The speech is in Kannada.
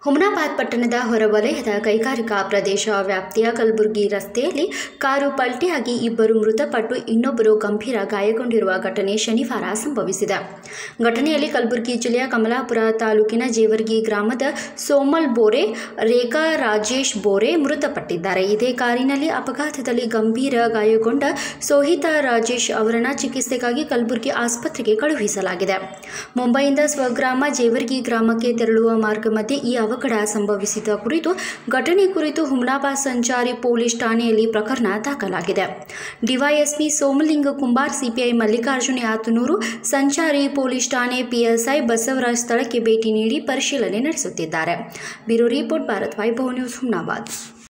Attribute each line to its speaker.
Speaker 1: ಹುಮನಾಬಾದ್ ಪಟ್ಟಣದ ಹೊರವಲಯದ ಕೈಗಾರಿಕಾ ಪ್ರದೇಶ ವ್ಯಾಪ್ತಿಯ ಕಲಬುರಗಿ ರಸ್ತೆಯಲ್ಲಿ ಕಾರು ಪಲ್ಟಿಯಾಗಿ ಇಬ್ಬರು ಮೃತಪಟ್ಟು ಇನ್ನೊಬ್ಬರು ಗಂಭೀರ ಗಾಯಗೊಂಡಿರುವ ಘಟನೆ ಶನಿವಾರ ಸಂಭವಿಸಿದೆ ಘಟನೆಯಲ್ಲಿ ಕಲಬುರಗಿ ಜಿಲ್ಲೆಯ ಕಮಲಾಪುರ ತಾಲೂಕಿನ ಜೇವರ್ಗಿ ಗ್ರಾಮದ ಸೋಮಲ್ ಬೋರೆ ರೇಖಾ ರಾಜೇಶ್ ಬೋರೆ ಮೃತಪಟ್ಟಿದ್ದಾರೆ ಇದೇ ಕಾರಿನಲ್ಲಿ ಅಪಘಾತದಲ್ಲಿ ಗಂಭೀರ ಗಾಯಗೊಂಡ ಸೋಹಿತಾ ರಾಜೇಶ್ ಅವರನ್ನ ಚಿಕಿತ್ಸೆಗಾಗಿ ಕಲಬುರಗಿ ಆಸ್ಪತ್ರೆಗೆ ಕಳುಹಿಸಲಾಗಿದೆ ಮುಂಬೈಯಿಂದ ಸ್ವಗ್ರಾಮ ಜೇವರ್ಗಿ ಗ್ರಾಮಕ್ಕೆ ತೆರಳುವ ಮಾರ್ಗ ಮಧ್ಯೆ ಈ ಅವಘಡ ಸಂಭವಿಸಿದ ಕುರಿತು ಘಟನೆ ಕುರಿತು ಹುಮನಾಬಾದ್ ಸಂಚಾರಿ ಪೊಲೀಸ್ ಠಾಣೆಯಲ್ಲಿ ಪ್ರಕರಣ ದಾಖಲಾಗಿದೆ ಡಿವೈಎಸ್ಪಿ ಸೋಮಲಿಂಗ ಕುಂಬಾರ್ ಸಿಪಿಐ ಮಲ್ಲಿಕಾರ್ಜುನ ಯಾತನೂರು ಸಂಚಾರಿ ಪೊಲೀಸ್ ಠಾಣೆ ಪಿಎಸ್ಐ ಬಸವರಾಜ್ ಸ್ಥಳಕ್ಕೆ ಭೇಟಿ ನೀಡಿ ಪರಿಶೀಲನೆ ನಡೆಸುತ್ತಿದ್ದಾರೆ bureau report Bharat Vaibhav news Humnabad